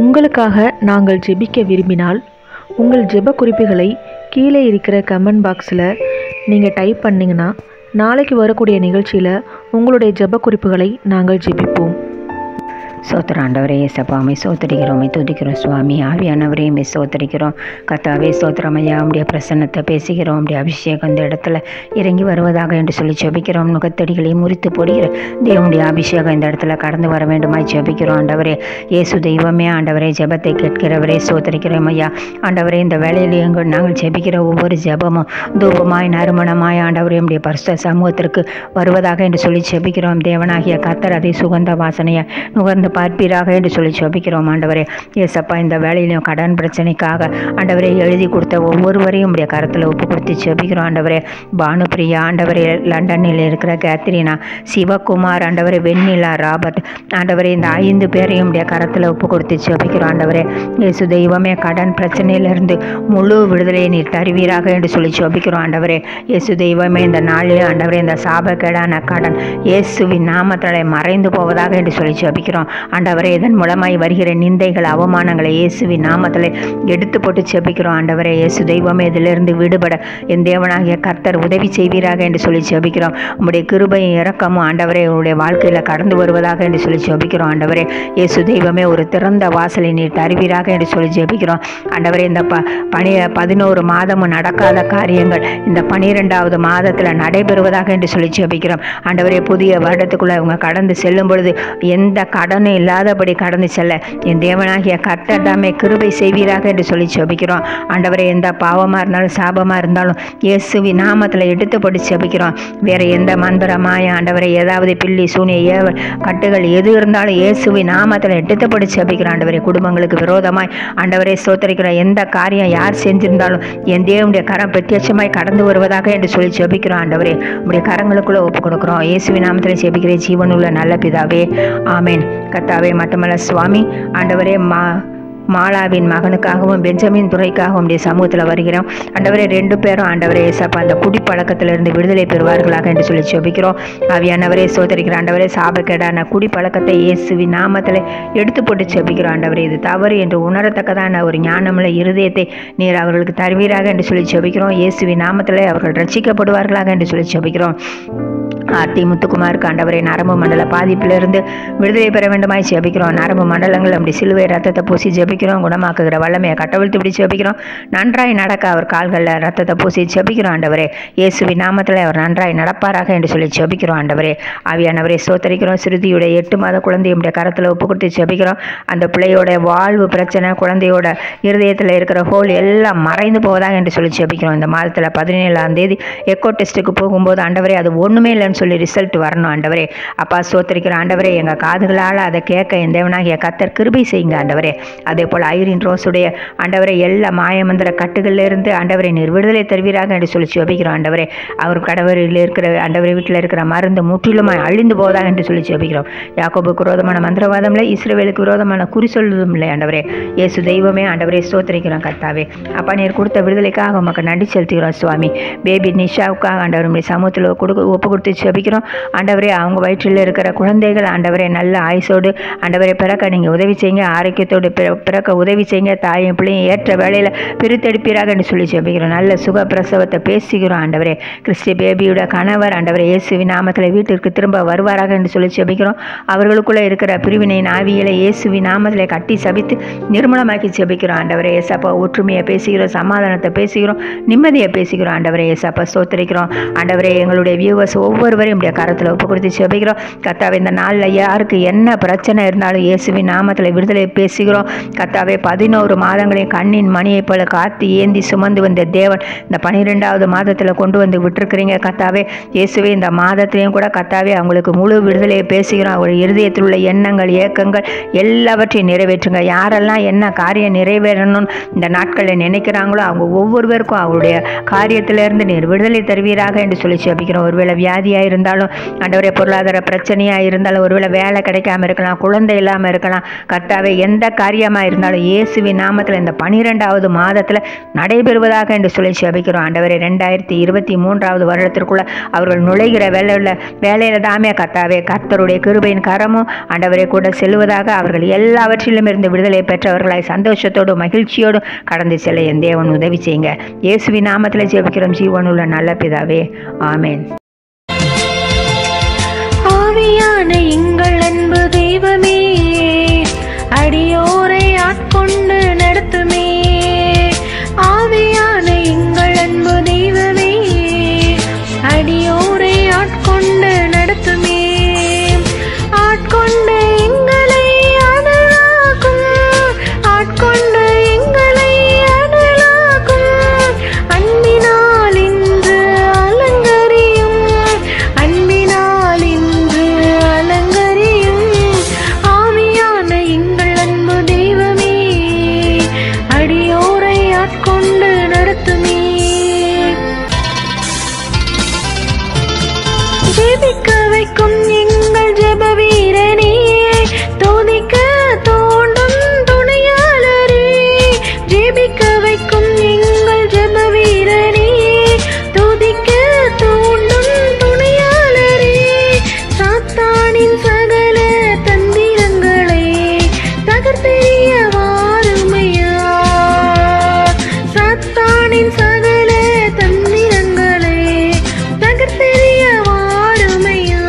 உங்களுக்காக நாங்கள் ஜெபிக்க விரும்பினால் உங்கள் ஜெப குறிப்புகளை கீழே இருக்கிற கமெண்ட் பாக்ஸில் நீங்கள் டைப் பண்ணிங்கன்னா நாளைக்கு வரக்கூடிய நிகழ்ச்சியில் உங்களுடைய ஜெப குறிப்புகளை நாங்கள் ஜெபிப்போம் சோத்திர ஆண்டவரே ஏசப்பாமை சோத்தரிக்கிறோம் துதிக்கிறோம் சுவாமி ஆவியானவரே மே சோத்தரிக்கிறோம் கத்தாவே சோத்திரம் ஐயா உடைய பிரசன்னத்தை பேசுகிறோம் உடைய அபிஷேகம் இந்த இடத்துல இறங்கி வருவதாக என்று சொல்லி ஜெபிக்கிறோம் நுகத்தடிகளை முறித்து போடுகிற தேவனுடைய அபிஷேகம் இந்த இடத்துல கடந்து வர வேண்டுமாய் ஜெபிக்கிறோம் ஆண்டவரே இயேசு தெய்வமே ஆண்டவரே ஜெபத்தை கேட்கிறவரே சோத்தரிக்கிறோம் ஐயா ஆண்டவரே இந்த வேலையில் எங்கள் நாங்கள் ஜெபிக்கிற ஒவ்வொரு ஜெபமும் தூபமாய் நறுமணமாய் ஆண்டவரே உடைய பரிசுத்த சமூகத்திற்கு வருவதாக என்று சொல்லி ஜெபிக்கிறோம் தேவனாகிய கத்தர் அதை சுகந்த வாசனையை நுகர்ந்து பார்ப்பீராக என்று சொல்லி ஜெபிக்கிறோம் ஆண்டவரே ஏசப்பா இந்த வேலையிலையும் கடன் பிரச்சனைக்காக ஆண்டவரே எழுதி கொடுத்த ஒவ்வொருவரையும் உடைய கரத்தில் ஒப்பு கொடுத்து ஜெபிக்கிறோம் ஆண்டவரே பானுப்பிரியா ஆண்டவரே லண்டனில் இருக்கிற கேத்ரினா சிவகுமார் ஆண்டவரே வெண்ணிலா ராபர்ட் ஆண்டவரே இந்த ஐந்து பேரையும் உடைய கரத்தில் ஒப்பு கொடுத்து ஜெபிக்கிறோம் ஆண்டவரே இயேசு தெய்வமே கடன் பிரச்சனையிலிருந்து முழு விடுதலையை நீர் தருவீராக என்று சொல்லி ஜெபிக்கிறோம் ஆண்டவரே இயேசு தெய்வமே இந்த நாளில் ஆண்டவரே இந்த சாபக்கேடான கடன் இயேசுவின் நாமத்தலை மறைந்து போவதாக என்று சொல்லி ஜெபிக்கிறோம் ஆண்டவரே இதன் மூலமாய் வருகிற நிந்தைகள் அவமானங்களை இயேசுவின் நாமத்தில் எடுத்து போட்டு ஜெபிக்கிறோம் ஆண்டவரே இயேசு தெய்வமே இதிலிருந்து விடுபட என் தேவனாகிய கர்த்தர் உதவி செய்வீராக என்று சொல்லி ஜெபிக்கிறோம் உம்முடைய கிருபையும் இறக்கமும் ஆண்டவரே உங்களுடைய வாழ்க்கையில் கடந்து வருவதாக என்று சொல்லி ஜெபிக்கிறோம் ஆண்டவரே இயேசு தெய்வமே ஒரு திறந்த வாசலை நீர் தருவீராக என்று சொல்லி ஜெபிக்கிறோம் ஆண்டவரே இந்த ப பனி பதினோரு மாதமும் நடக்காத காரியங்கள் இந்த பனிரெண்டாவது மாதத்தில் நடைபெறுவதாக என்று சொல்லி ஜெபிக்கிறோம் ஆண்டவரே புதிய வருடத்துக்குள்ளே அவங்க கடந்து செல்லும் பொழுது எந்த கடனும் இல்லாதபடி கடந்து செல்ல என் தேவனாகிய கர்த்தர் தாமே கிருபை செய்வீராக என்று சொல்லி ஜெபிக்கிறோம் ஆண்டவரே எந்த பாவமாக இருந்தாலும் சாபமாக இருந்தாலும் இயேசுவி நாமத்தில் எடுத்துப்பட்டு ஜெபிக்கிறோம் வேற எந்த மந்திரமாய ஆண்டவரை ஏதாவது பில்லி சூனிய ஏவல் கட்டுகள் எது இருந்தாலும் இயேசுவி நாமத்தில் எடுத்துப்பட்டு ஜெபிக்கிறோம் ஆண்டவரே குடும்பங்களுக்கு விரோதமாய் ஆண்டவரே சோத்தரிக்கிற எந்த காரியம் யார் செஞ்சிருந்தாலும் என் தேவனுடைய கரம் பிரத்யட்சமாய் கடந்து வருவதாக என்று சொல்லி ஜெபிக்கிறோம் ஆண்டவரே உடைய கரங்களுக்குள்ள ஒப்பு கொடுக்குறோம் இயேசுவி நாமத்தில் ஜெபிக்கிறேன் ஜீவனுள்ள நல்ல பிதாவே ஆமேன் கத்தாவே மட்டுமல்ல சுவாமி ஆண்டவரே மா மாலாவின் மகனுக்காகவும் பெஞ்சமின் துறைக்காகவும் உடைய சமூகத்தில் வருகிறோம் ஆண்டவரே ரெண்டு பேரும் ஆண்டவரே ஏசப்பா அந்த குடிப்பழக்கத்திலிருந்து விடுதலை பெறுவார்களாக என்று சொல்லி ஜெபிக்கிறோம் ஆவியானவரே சோதரிக்கிற ஆண்டவரே சாபக்கேடான குடிப்பழக்கத்தை இயேசுவின் நாமத்தில் எடுத்து போட்டு ஜெபிக்கிறோம் ஆண்டவரே இது தவறு என்று உணரத்தக்கதான ஒரு ஞானமுள்ள இருதயத்தை நீர் அவர்களுக்கு தருவீராக என்று சொல்லி ஜெபிக்கிறோம் இயேசுவின் நாமத்தில் அவர்கள் ரட்சிக்கப்படுவார்களாக என்று சொல்லி ஜெபிக்கிறோம் ஆர்த்தி முத்துக்குமாருக்கு ஆண்டவரை நரம்பு மண்டல பாதிப்பிலிருந்து விடுதலை பெற வேண்டுமாய் ஜெபிக்கிறோம் நரம்பு மண்டலங்கள் அப்படி சிலுவை ரத்தத்தை பூசி ஜெபிக்கிறோம் குணமாக்குகிற வல்லமையை கட்டவிழ்த்து இப்படி ஜெபிக்கிறோம் நன்றாய் நடக்க அவர் கால்களில் ரத்தத்தை பூசி ஜெபிக்கிறோம் ஆண்டவரே இயேசுவின் நாமத்தில் அவர் நன்றாய் நடப்பாராக என்று சொல்லி ஜெபிக்கிறோம் ஆண்டவரே ஆவியானவரை சோத்தரிக்கிறோம் சிறுதியுடைய எட்டு மாத குழந்தையுடைய கரத்தில் ஒப்பு கொடுத்து ஜெபிக்கிறோம் அந்த பிள்ளையோட வாழ்வு பிரச்சனை குழந்தையோட இருதயத்தில் இருக்கிற ஹோல் எல்லாம் மறைந்து போவதாக என்று சொல்லி ஜெபிக்கிறோம் இந்த மாதத்தில் பதினேழாம் தேதி எக்கோ டெஸ்ட்டுக்கு போகும்போது ஆண்டவரே அது ஒன்றுமே இல்லைன்னு சொல்லி ரிசல்ட் வரணும் ஆண்டவரே அப்பா சோத்திரிக்கிற ஆண்டவரே எங்கள் காதுகளால் அதை கேட்க என் தேவனாகிய கத்தர் கிருபை செய்யுங்க ஆண்டவரே அதே போல் ஐரின் ரோஸுடைய ஆண்டவரை எல்லா மாயமந்திர கட்டுகளிலிருந்து ஆண்டவரை நீர் விடுதலை தருவீராக என்று சொல்லி ஜெபிக்கிறோம் ஆண்டவரே அவர் கடவுளில் இருக்கிற ஆண்டவரை வீட்டில் இருக்கிற மருந்து முற்றிலுமாய் அழிந்து போவதாக என்று சொல்லி ஜெபிக்கிறோம் யாக்கோபுக்கு விரோதமான மந்திரவாதம் இல்லை இஸ்ரேவேலுக்கு விரோதமான குறி சொல்வதும் இல்லை ஆண்டவரே இயேசு தெய்வமே ஆண்டவரே ஸ்தோத்திரிக்கிறோம் கர்த்தாவே அப்பா நீர் கொடுத்த விடுதலைக்காக உமக்கு நன்றி செலுத்துகிறோம் சுவாமி பேபி நிஷாவுக்காக ஆண்டவர் உடைய சமூகத்தில் கொடுக்க ஒப்பு கொடுத்து ஜெபிக்கிறோம் ஆண்டவரே அவங்க வயிற்றில் இருக்கிற குழந்தைகள் ஆண்டவரே நல்ல ஆயுசோடு ஆண்டவரை பிறக்க நீங்கள் உதவி செய்யுங்க ஆரோக்கியத்தோடு பிற- பிறக்க உதவி செய்யுங்க தாயும் பிள்ளையும் ஏற்ற வேலையில் பிரித்தெடுப்பீராக என்று சொல்லி ஜெபிக்கிறோம் நல்ல சுக பிரசவத்தை பேசுகிறோம் ஆண்டவரே கிறிஸ்டி பேபியோட கணவர் ஆண்டவரே இயேசுவின் நாமத்தில் வீட்டிற்கு திரும்ப வருவாராக என்று சொல்லி ஜெபிக்கிறோம் அவர்களுக்குள்ளே இருக்கிற பிரிவினையின் ஆவியலை இயேசுவின் நாமத்தில் கட்டி சபித்து நிர்மூலமாக்கி ஜெபிக்கிறோம் ஆண்டவரே ஏசப்பா ஒற்றுமையை பேசுகிறோம் சமாதானத்தை பேசுகிறோம் நிம்மதியை பேசுகிறோம் ஆண்டவரே ஏசப்பா ஸ்தோத்திரிக்கிறோம் ஆண்டவரே எங்களுடைய வியூவர்ஸ் ஒவ்வொருவரையும் இப்படி கரத்தில் ஒப்பு கொடுத்து ஜெபிக்கிறோம் கத்தாவே இந்த நாளில் யாருக்கு என்ன பிரச்சனை இருந்தாலும் இயேசுவின் நாமத்தில் விடுதலை பேசுகிறோம் கத்தாவே பதினோரு மாதங்களையும் கண்ணின் மணியைப் போல காத்து ஏந்தி சுமந்து வந்த தேவன் இந்த பனிரெண்டாவது மாதத்தில் கொண்டு வந்து விட்டுருக்கிறீங்க கத்தாவே இயேசுவே இந்த மாதத்திலையும் கூட கத்தாவே அவங்களுக்கு முழு விடுதலையை பேசுகிறோம் அவர் இருதயத்தில் உள்ள எண்ணங்கள் ஏக்கங்கள் எல்லாவற்றையும் நிறைவேற்றுங்க யாரெல்லாம் என்ன காரியம் நிறைவேறணும்னு இந்த நாட்களில் நினைக்கிறாங்களோ அவங்க ஒவ்வொருவருக்கும் அவருடைய காரியத்திலிருந்து நீர் விடுதலை தருவீராக என்று சொல்லி ஜெபிக்கிறோம் ஒருவேளை வியாதியாக இருந்தாலும் ஆண்டவரே பொருளாதார பிரச்சனையாக இருந்தாலும் ஒருவேளை வேலை கிடைக்காம இருக்கலாம் குழந்தை இல்லாமல் இருக்கலாம் கர்த்தாவே எந்த காரியமாக காரியமாக இருந்தாலும் இயேசுவின் நாமத்தில் இந்த பனிரெண்டாவது மாதத்தில் நடைபெறுவதாக என்று சொல்லி ஜெபிக்கிறோம் ஆண்டவரே ரெண்டாயிரத்தி இருபத்தி மூன்றாவது வருடத்திற்குள்ள அவர்கள் நுழைகிற வேலையில் வேலையில் தாமே கர்த்தாவே கர்த்தருடைய கிருபையின் கரமும் ஆண்டவரை கூட செல்வதாக அவர்கள் எல்லாவற்றிலும் இருந்து விடுதலை பெற்றவர்களாய் சந்தோஷத்தோடும் மகிழ்ச்சியோடும் கடந்து செல்ல என் தேவன் உதவி செய்யுங்க இயேசுவின் நாமத்தில் ஜெபிக்கிறோம் ஜீவனுள்ள நல்ல பிதாவே ஆமேன் ஆவியான எங்கள் அன்பு தெய்வமே அடியோரை ஆட்கொண்டு நடத்துமே ஆவியான எங்கள் அன்பு தெய்வமே அடியோரை ஆட்கொண்டு நடத்துமே ஆட்கொண்டு எங்களை அனலாக்கும் ஆட்கொண்டு எங்களை அனலாக்கும் அன்பினால் இன்று அலங்கரியும் அன்பினால் இன்று அலங்கரியும் ஆவியான எங்கள் அன்பு தெய்வமே அடியோரை ஆட்கொண்டு நடத்துமே ஜெபிக்க வைக்கும் எங்கள் ஜெப வீரனே தோதிக்க தோண்டும் துணையாளரே ஜெபிக்க வைக்கும் எங்கள் ஜெப வீரனே தோதிக்க தோண்டும் துணையாளரே சாத்தானின் சகல தந்திரங்களை தகர்த்தெறிய வாருமையா சாத்தானின் சகல தந்திரங்களை தகர்த்தெறிய வாருமையா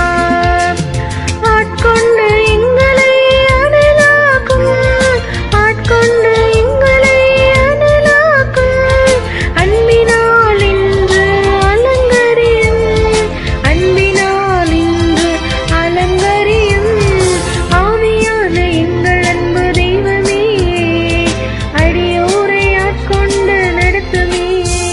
ஆட்கொண்டு எங்களை அனலாக்கும் ஆட்கொண்டு எங்களை அனலாக்கும் அன்பினால் இன்று அலங்கரியும் அன்பினால் இன்று அலங்கரியும் ஆவியான எங்கள் அன்பு தெய்வமே அடியோரை ஆட்கொண்டு நடத்துமே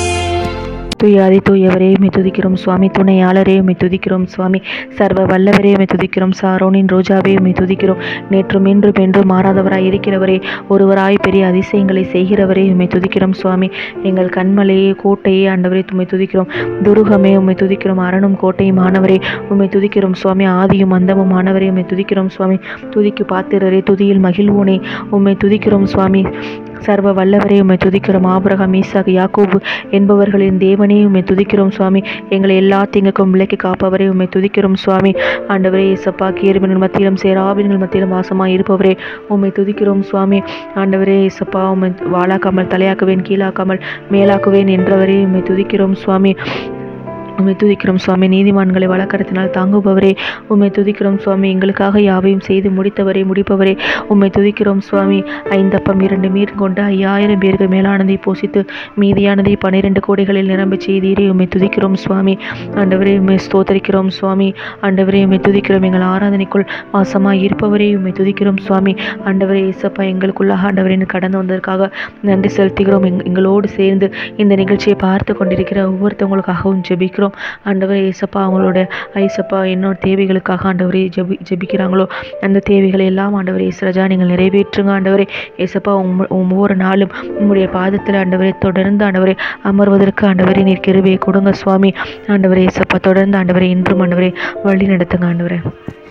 துயாதி தூயவரே மை துதிக்கிறோம் சுவாமி துணையாளரே மை துதிக்கிறோம் சுவாமி சர்வ வல்லவரே மை துதிக்கிறோம் சாரோனின் ரோஜாவே மை துதிக்கிறோம் நேற்றும் இன்றும் என்றும் மாறாதவராய் இருக்கிறவரே ஒருவராய் பெரிய அதிசயங்களை செய்கிறவரே உம்மை துதிக்கிறோம் சுவாமி எங்கள் கண்மலையே கோட்டையே ஆண்டவரே உம்மை துதிக்கிறோம் துருகமே உம்மை துதிக்கிறோம் அரணும் கோட்டையும் ஆனவரே உம்மை துதிக்கிறோம் சுவாமி ஆதியும் அந்தமும் ஆனவரே உம்மை துதிக்கிறோம் சுவாமி துதிக்கு பாத்திரரே துதியில் மகிழ்வோனே உம்மை துதிக்கிறோம் சுவாமி சர்வ வல்லவரே உம்மை துதிக்கிறோம் ஆபிரகாம் ஈசாக் யாக்கோபு என்பவர்களின் தேவனே உம்மை துதிக்கிறோம் சுவாமி எங்களை எல்லா திங்குக்கும் விலக்கி காப்பவரே உம்மை துதிக்கிறோம் சுவாமி ஆண்டவரே இசப்பா கீர்பின் மத்தியிலும் சேராபின்கள் மத்தியிலும் வாசமாய் இருப்பவரே உம்மை துதிக்கிறோம் சுவாமி ஆண்டவரே இசப்பா உம்மை வாழாக்காமல் தலையாக்குவேன் கீழாக்காமல் மேலாக்குவேன் என்றவரே உம்மை துதிக்கிறோம் சுவாமி உம்மை துதிக்கிறோம் சுவாமி நீதிமான்களை வழக்கரத்தினால் தாங்குபவரே உம்மை துதிக்கிறோம் சுவாமி எங்களுக்காக யாவையும் செய்து முடித்தவரே முடிப்பவரே உம்மை துதிக்கிறோம் சுவாமி ஐந்தப்பம் இரண்டு மீன் கொண்ட ஐயாயிரம் பேருக்கு மேலானதை போசித்து மீதியானதை பன்னிரண்டு கோடைகளில் நிரம்பச் செய்தீரே உம்மை துதிக்கிறோம் சுவாமி ஆண்டவரே உம்மை ஸ்தோத்தரிக்கிறோம் சுவாமி ஆண்டவரே உம்மை துதிக்கிறோம் எங்கள் ஆராதனைக்குள் வாசமாய் இருப்பவரே உம்மை துதிக்கிறோம் சுவாமி ஆண்டவரே இசப்பா எங்களுக்குள்ளாக ஆண்டவரே கடந்து வந்ததற்காக நன்றி செலுத்துகிறோம் எங் எங்களோடு சேர்ந்து இந்த நிகழ்ச்சியை பார்த்து கொண்டிருக்கிற ஒவ்வொருத்தவங்களுக்காகவும் ஜெபிக்கிறோம் ஆண்டவரே ஏசப்பா அவங்களோட ஐசப்பா என்னோட தேவைகளுக்காக ஆண்டவரே ஜெபி ஜெபிக்கிறாங்களோ அந்த தேவைகளை எல்லாம் ஆண்டவரே இஸ்ரஜா நீங்கள் நிறைவேற்றுங்க ஆண்டவரே ஏசப்பா உம் ஒவ்வொரு நாளும் உம்முடைய பாதத்தில் ஆண்டவரே தொடர்ந்து ஆண்டவரே அமர்வதற்கு ஆண்டவரே நீர் கிருபையை கொடுங்க சுவாமி ஆண்டவரே ஏசப்பா தொடர்ந்து ஆண்டவரே இன்றும் ஆண்டவரே வழி நடத்துங்க ஆண்டவரே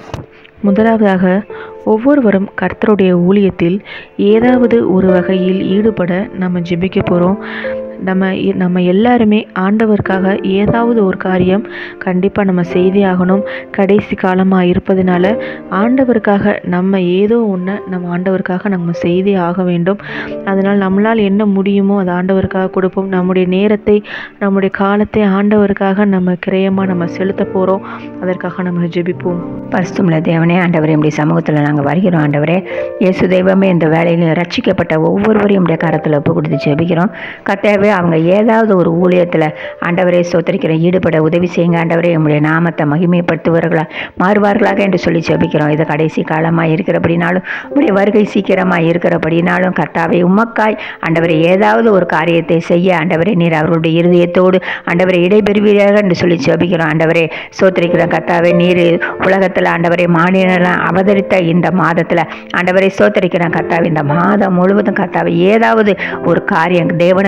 முதலாவதாக ஒவ்வொருவரும் கர்த்தருடைய ஊழியத்தில் ஏதாவது ஒரு வகையில் ஈடுபட நம்ம ஜெபிக்க போகிறோம் நம்ம எ- நம்ம எல்லாருமே ஆண்டவருக்காக ஏதாவது ஒரு காரியம் கண்டிப்பாக நம்ம செய்தே ஆகணும் கடைசி காலமாக இருப்பதனால ஆண்டவருக்காக நம்ம ஏதோ ஒன்று நம்ம ஆண்டவருக்காக நம்ம செய்தே ஆக வேண்டும் அதனால் நம்மளால் என்ன முடியுமோ அதை ஆண்டவருக்காக கொடுப்போம் நம்முடைய நேரத்தை நம்முடைய காலத்தை ஆண்டவருக்காக நம்ம கிரயமாக நம்ம செலுத்த போகிறோம் அதற்காக நம்ம ஜெபிப்போம் பரிசுத்தமுள்ள தேவனே ஆண்டவரே உடைய சமூகத்தில் நாங்கள் வருகிறோம் ஆண்டவரே இயேசு தெய்வமே இந்த வேலையில் ரட்சிக்கப்பட்ட ஒவ்வொருவரையும் உடைய கரத்தில் ஒப்பு கொடுத்து ஜெபிக்கிறோம் கத்தாவே அவங்க ஏதாவது ஒரு ஊழியத்தில் ஆண்டவரே சோத்தரிக்கிற ஈடுபட உதவி செய்யுங்க ஆண்டவரே உம்முடைய நாமத்தை மகிமைப்படுத்துவார்களா மாறுவார்களாக என்று சொல்லி ஜெபிக்கிறோம் இது கடைசி காலமாக இருக்கிறபடினாலும் உடைய வருகை சீக்கிரமாக இருக்கிறபடினாலும் கர்த்தாவே உமக்காய் ஆண்டவரே ஏதாவது ஒரு காரியத்தை செய்ய ஆண்டவரே நீர் அவர்களுடைய இருதயத்தோடு ஆண்டவரை இடைபெறுவீர்கள் என்று சொல்லி ஜெபிக்கிறோம் ஆண்டவரே சோத்திரிக்கிறோம் கர்த்தாவே நீர் உலகத்தில் ஆண்டவரே மாநிலம் அவதரித்த இந்த மாதத்தில் ஆண்டவரை சோத்தரிக்கிறோம் கர்த்தாவே இந்த மாதம் முழுவதும் கர்த்தாவே ஏதாவது ஒரு காரியம் தேவனுக்காய் செய்ய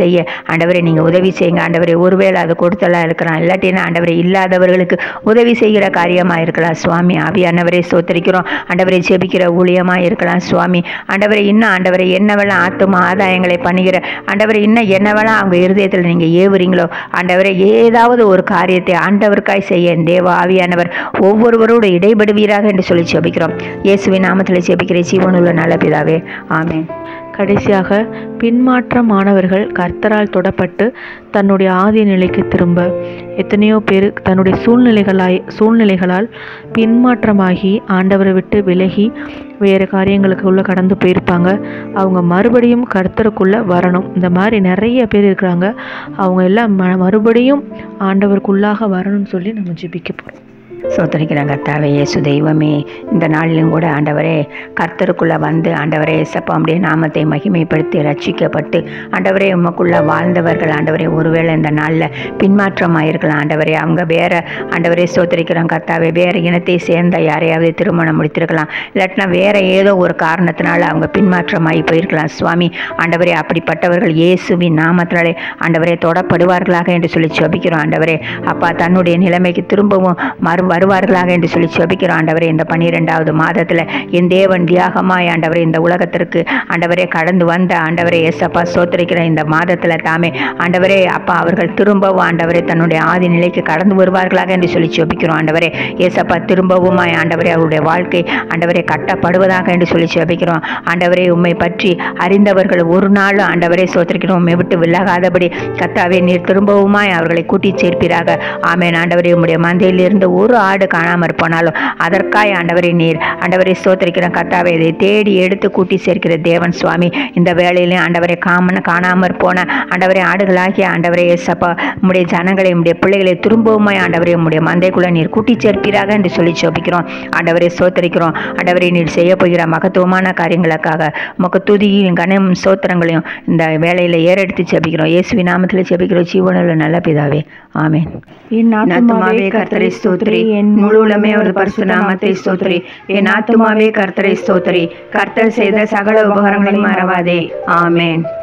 செய்ய ஆண்டவரை நீங்கள் உதவி செய்யுங்க ஆண்டவரை ஒருவேளை அது கொடுத்தலாம் இருக்கலாம் இல்லாட்டினா ஆண்டவரை இல்லாதவர்களுக்கு உதவி செய்கிற காரியமாக இருக்கலாம் சுவாமி ஆவியானவரை சோத்தரிக்கிறோம் ஆண்டவரை ஜெபிக்கிற ஊழியமாக இருக்கலாம் சுவாமி ஆண்டவரை இன்னும் ஆண்டவரை என்னவெல்லாம் ஆத்தும ஆதாயங்களை பண்ணுகிற ஆண்டவரை இன்னும் என்னவெல்லாம் அவங்க இருதயத்தில் நீங்கள் ஏவுறீங்களோ ஆண்டவரை ஏதாவது ஒரு காரியத்தை ஆண்டவருக்காய் செய்ய என் தேவ ஆவியானவர் ஒவ்வொருவரோடு இடைபடுவீராக என்று சொல்லி ஜெபிக்கிறோம் இயேசுவின் நாமத்தில் ஜெபிக்கிற ஜீவனுள்ள நல்ல பிதாவே ஆமென் கடைசியாக பின்மாற்றமானவர்கள் கர்த்தரால் தொடப்பட்டு தன்னுடைய ஆதி நிலைக்கு திரும்ப எத்தனையோ பேர் தன்னுடைய சூழ்நிலைகளாய் சூழ்நிலைகளால் பின்மாற்றமாகி ஆண்டவரை விட்டு விலகி வேறு காரியங்களுக்குள்ள கடந்து போயிருப்பாங்க அவங்க மறுபடியும் கர்த்தருக்குள்ளே வரணும் இந்த மாதிரி நிறைய பேர் இருக்கிறாங்க அவங்க எல்லாம் ம மறுபடியும் ஆண்டவருக்குள்ளாக வரணும்னு சொல்லி நம்ம ஜெபிக்க போகிறோம் சோத்தரிக்கிறேன் கர்த்தாவே இயேசு தெய்வமே இந்த நாளிலும் கூட ஆண்டவரே கர்த்தருக்குள்ளே வந்து ஆண்டவரே ஏசப்பா அப்படியே நாமத்தை மகிமைப்படுத்தி ரட்சிக்கப்பட்டு ஆண்டவரே உமக்குள்ள வாழ்ந்தவர்கள் ஆண்டவரே ஒருவேளை இந்த நாளில் பின்மாற்றமாயிருக்கலாம் ஆண்டவரே அவங்க வேற ஆண்டவரே சோத்தரிக்கிறோம் கர்த்தாவே வேற இனத்தை சேர்ந்த யாரையாவது திருமணம் முடித்திருக்கலாம் இல்லாட்டினா வேற ஏதோ ஒரு காரணத்தினால அவங்க பின்மாற்றமாகி போயிருக்கலாம் சுவாமி ஆண்டவரே அப்படிப்பட்டவர்கள் இயேசுவின் நாமத்தினாலே ஆண்டவரே தொடப்படுவார்களாக என்று சொல்லி ஜெபிக்கிறோம் ஆண்டவரே அப்பா தன்னுடைய நிலைமைக்கு திரும்பவும் மறு வருவார்களாக என்று சொல்லி ஜெபிக்கிறோம் ஆண்டவரே இந்த பன்னிரெண்டாவது மாதத்தில் என் தேவன் தியாகமாய் ஆண்டவரே இந்த உலகத்திற்கு ஆண்டவரே கடந்து வந்த ஆண்டவரே ஏசப்பா சோத்திரிக்கிற இந்த மாதத்தில் தாமே ஆண்டவரே அப்பா அவர்கள் திரும்பவும் ஆண்டவரே தன்னுடைய ஆதி நிலைக்கு கடந்து வருவார்களாக என்று சொல்லி ஜெபிக்கிறோம் ஆண்டவரே ஏசப்பா திரும்பவுமாய் ஆண்டவரே அவருடைய வாழ்க்கை ஆண்டவரே கட்டப்படுவதாக என்று சொல்லி ஜெபிக்கிறோம் ஆண்டவரே உம்மை பற்றி அறிந்தவர்கள் ஒரு நாள் ஆண்டவரே சோத்திரிக்கிறோம் உம்மை விட்டு விலகாதபடி கத்தாவே நீர் திரும்பவுமாய் அவர்களை கூட்டிச் சேர்ப்பீராக ஆமேன் ஆண்டவரே உம்முடைய மந்தையிலிருந்து ஒரு ஆடு காணாமற் போனாலும் அதற்காய் ஆண்டவரே நீர் ஆண்டவரை ஸ்தோத்திரிக்கிற கர்த்தாவே இதை தேடி எடுத்து கூட்டி சேர்க்கிற தேவன் சுவாமி இந்த வேளையிலே ஆண்டவரை காமன காணாமற் போன ஆண்டவரை ஆடுகளாகிய ஆண்டவரே ஏசப்பா உம்முடைய ஜனங்களை உம்முடைய பிள்ளைகளை திரும்பவுமாய் ஆண்டவரே உம்முடைய மந்தைக்குள்ள நீர் கூட்டி சேர்ப்பீராக என்று சொல்லி ஜெபிக்கிறோம் ஆண்டவரை ஸ்தோத்திரிக்கிறோம் ஆண்டவரை நீர் செய்ய போகிற மகத்துவமான காரியங்களுக்காக உமக்கு துதியும் கனம் சோத்திரங்களையும் இந்த வேலையில் ஏறெடுத்து ஜெபிக்கிறோம் இயேசுவி நாமத்தில் ஜெபிக்கிறோம் ஜீவனுள்ள நல்ல பிதாவே ஆமென் என் ஆத்துமாவே கர்த்தரை ஸ்தோத்ரி என் முழுலமே ஒரு பரிசு நாமத்தை ஸ்தோத்ரி என் ஆத்துமாவே கர்த்தரை ஸ்தோத்ரி கர்த்தர் செய்த சகல உபகாரங்களையும் மறவாதே ஆமென்